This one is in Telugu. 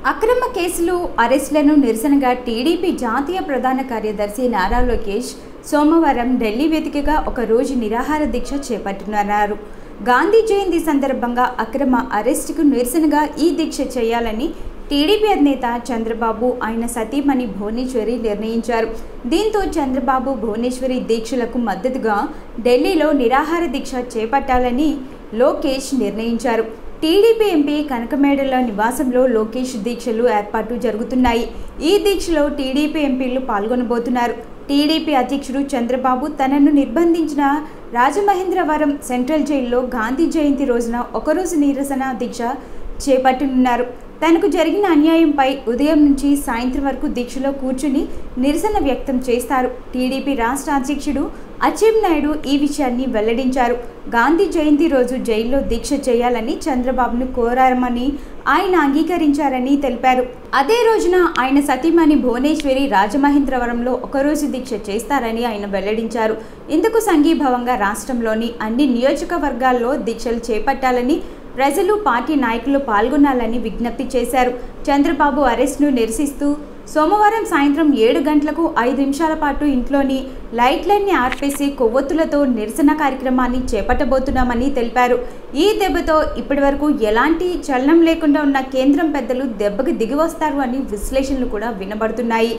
అక్రమ కేసులు అరెస్టులను నిరసనగా టీడీపీ జాతీయ ప్రధాన కార్యదర్శి నారా లోకేష్ సోమవారం ఢిల్లీ వేదికగా ఒక రోజు నిరాహార దీక్ష చేపట్టనున్నారు గాంధీ జయంతి సందర్భంగా అక్రమ అరెస్టుకు నిరసనగా ఈ దీక్ష చేయాలని టీడీపీ అధినేత చంద్రబాబు ఆయన సతీమణి భువనేశ్వరి నిర్ణయించారు దీంతో చంద్రబాబు భువనేశ్వరి దీక్షలకు మద్దతుగా ఢిల్లీలో నిరాహార దీక్ష చేపట్టాలని లోకేష్ నిర్ణయించారు టీడీపీ ఎంపీ కనకమేడల నివాసంలో లోకేష్ దీక్షలు ఏర్పాటు జరుగుతున్నాయి ఈ దీక్షలో టీడీపీ ఎంపీలు పాల్గొనబోతున్నారు టీడీపీ అధ్యక్షుడు చంద్రబాబు తనను నిర్బంధించిన రాజమహేంద్రవరం సెంట్రల్ జైల్లో గాంధీ జయంతి రోజున ఒకరోజు నిరసన దీక్ష చేపట్టనున్నారు తనకు జరిగిన అన్యాయంపై ఉదయం నుంచి సాయంత్రం వరకు దీక్షలో కూర్చుని నిరసన వ్యక్తం చేస్తారు టీడీపీ రాష్ట్ర అధ్యక్షుడు అచ్చెం నాయుడు ఈ విషయాన్ని వెల్లడించారు గాంధీ జయంతి రోజు జైల్లో దీక్ష చేయాలని చంద్రబాబును కోరారమని ఆయన అంగీకరించారని తెలిపారు అదే రోజున ఆయన సతీమణి భువనేశ్వరి రాజమహేంద్రవరంలో ఒకరోజు దీక్ష చేస్తారని ఆయన వెల్లడించారు ఇందుకు సంఘీభావంగా రాష్ట్రంలోని అన్ని నియోజకవర్గాల్లో దీక్షలు చేపట్టాలని ప్రజలు పార్టీ నాయకులు పాల్గొనాలని విజ్ఞప్తి చేశారు చంద్రబాబు అరెస్ట్ను నిరసిస్తూ సోమవారం సాయంత్రం ఏడు గంటలకు ఐదు నిమిషాల పాటు ఇంట్లోని లైట్లన్నీ ఆర్పేసి కొవ్వొత్తులతో నిరసన కార్యక్రమాన్ని చేపట్టబోతున్నామని తెలిపారు ఈ దెబ్బతో ఇప్పటివరకు ఎలాంటి చలనం లేకుండా ఉన్న కేంద్రం పెద్దలు దెబ్బకి దిగివస్తారు అని విశ్లేషణలు కూడా వినబడుతున్నాయి